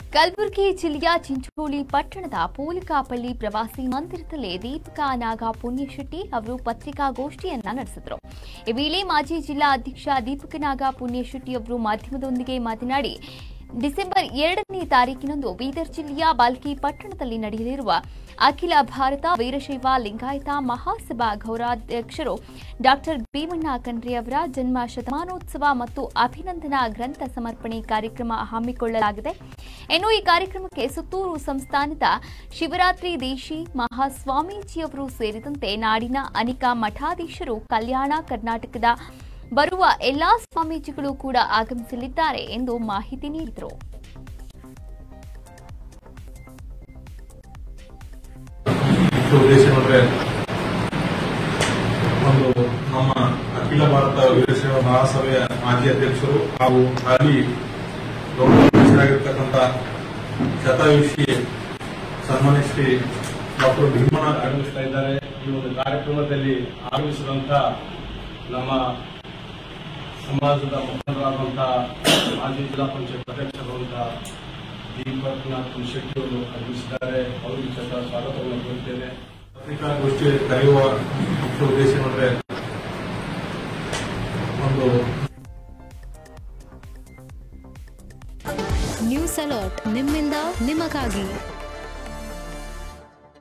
ಕಲಬುರಗಿ ಜಿಲ್ಲೆಯ ಚಿಂಚೋಳಿ ಪಟ್ಟಣದ ಪೂಲಿಕಾಪಳ್ಳಿ ಪ್ರವಾಸಿ ಮಂದಿರದಲ್ಲಿ ದೀಪಿಕಾ ನಾಗ ಪುಣ್ಯಶೆಟ್ಟಿ ಅವರು ಪತ್ರಿಕಾಗೋಷ್ಠಿಯನ್ನ ನಡೆಸಿದರು ಈ ವೇಳೆ ಮಾಜಿ ಜಿಲ್ಲಾ ಅಧ್ಯಕ್ಷ ದೀಪಕನಾಗ ಪುಣ್ಯಶೆಟ್ಟಿ ಅವರು ಮಾಧ್ಯಮದೊಂದಿಗೆ ಮಾತನಾಡಿ ಡಿಸೆಂಬರ್ ಎರಡನೇ ತಾರೀಕಿನಂದು ಬೀದರ್ ಜಿಲ್ಲೆಯ ಬಾಲ್ಕಿ ಪಟ್ಟಣದಲ್ಲಿ ನಡೆಯಲಿರುವ ಅಖಿಲ ಭಾರತ ವೀರಶೈವ ಲಿಂಗಾಯತ ಮಹಾಸಭಾ ಗೌರವಾಧ್ಯಕ್ಷರು ಡಾಕ್ಟರ್ ಭೀಮಣ್ಣ ಖಂಡ್ರೆ ಅವರ ಜನ್ಮ ಶತಮಾನೋತ್ಸವ ಮತ್ತು ಅಭಿನಂದನಾ ಗ್ರಂಥ ಸಮರ್ಪಣೆ ಕಾರ್ಯಕ್ರಮ ಹಮ್ಮಿಕೊಳ್ಳಲಾಗಿದೆ ಇನ್ನು ಈ ಕಾರ್ಯಕ್ರಮಕ್ಕೆ ಸುತ್ತೂರು ಸಂಸ್ಥಾನದ ಶಿವರಾತ್ರಿ ದೇಶಿ ಮಹಾಸ್ವಾಮೀಜಿಯವರು ಸೇರಿದಂತೆ ನಾಡಿನ ಅನೇಕ ಮಠಾಧೀಶರು ಕಲ್ಯಾಣ ಕರ್ನಾಟಕದ ಬರುವ ಎಲ್ಲಾ ಸ್ವಾಮೀಜಿಗಳು ಕೂಡ ಆಗಮಿಸಲಿದ್ದಾರೆ ಎಂದು ಮಾಹಿತಿ ನೀಡಿದರು ಮುಖ್ಯ ಉದ್ದೇಶ ಏನಂದ್ರೆ ಒಂದು ನಮ್ಮ ಅಖಿಲ ಭಾರತ ವೀರಶೈವ ಮಹಾಸಭೆಯ ಮಾಜಿ ಅಧ್ಯಕ್ಷರು ಹಾಗೂ ಹಾಲಿ ಗೌರವಾಧ್ಯಕ್ಷರಾಗಿರ್ತಕ್ಕಂಥ ಶತಾಯುಷಿ ಸನ್ಮಾನ್ಯ ಶ್ರೀ ಡಾಕ್ಟರ್ ಭೀಮಣ್ಣ ಆಗಮಿಸ್ತಾ ಇದ್ದಾರೆ ಈ ಒಂದು ಕಾರ್ಯಕ್ರಮದಲ್ಲಿ ಆಗಮಿಸಿದಂತ ನಮ್ಮ ಸಮಾಜದ ಮುಖಂಡರಾದಂತಹ ಮಾಜಿ ಜಿಲ್ಲಾ ಪಂಚಾಯತ್ ಅಧ್ಯಕ್ಷರಾದಂತಹ ದೀಪಕ್ನಾಥ್ ಶೆಟ್ಟಿ ಅವರು ಆಗಮಿಸಿದ್ದಾರೆ ಅವರಿಗೆ ಸಹ ಸ್ವಾಗತವನ್ನು ಕೋರುತ್ತೇನೆ ಪತ್ರಿಕಾಗೋಷ್ಠಿ ಕರೆಯುವ ಮುಖ್ಯ ಉದ್ದೇಶ ಏನಂದ್ರೆ ಒಂದು ನ್ಯೂಸ್ ಅಲರ್ಟ್ ನಿಮ್ಮಿಂದ ನಿಮಗಾಗಿ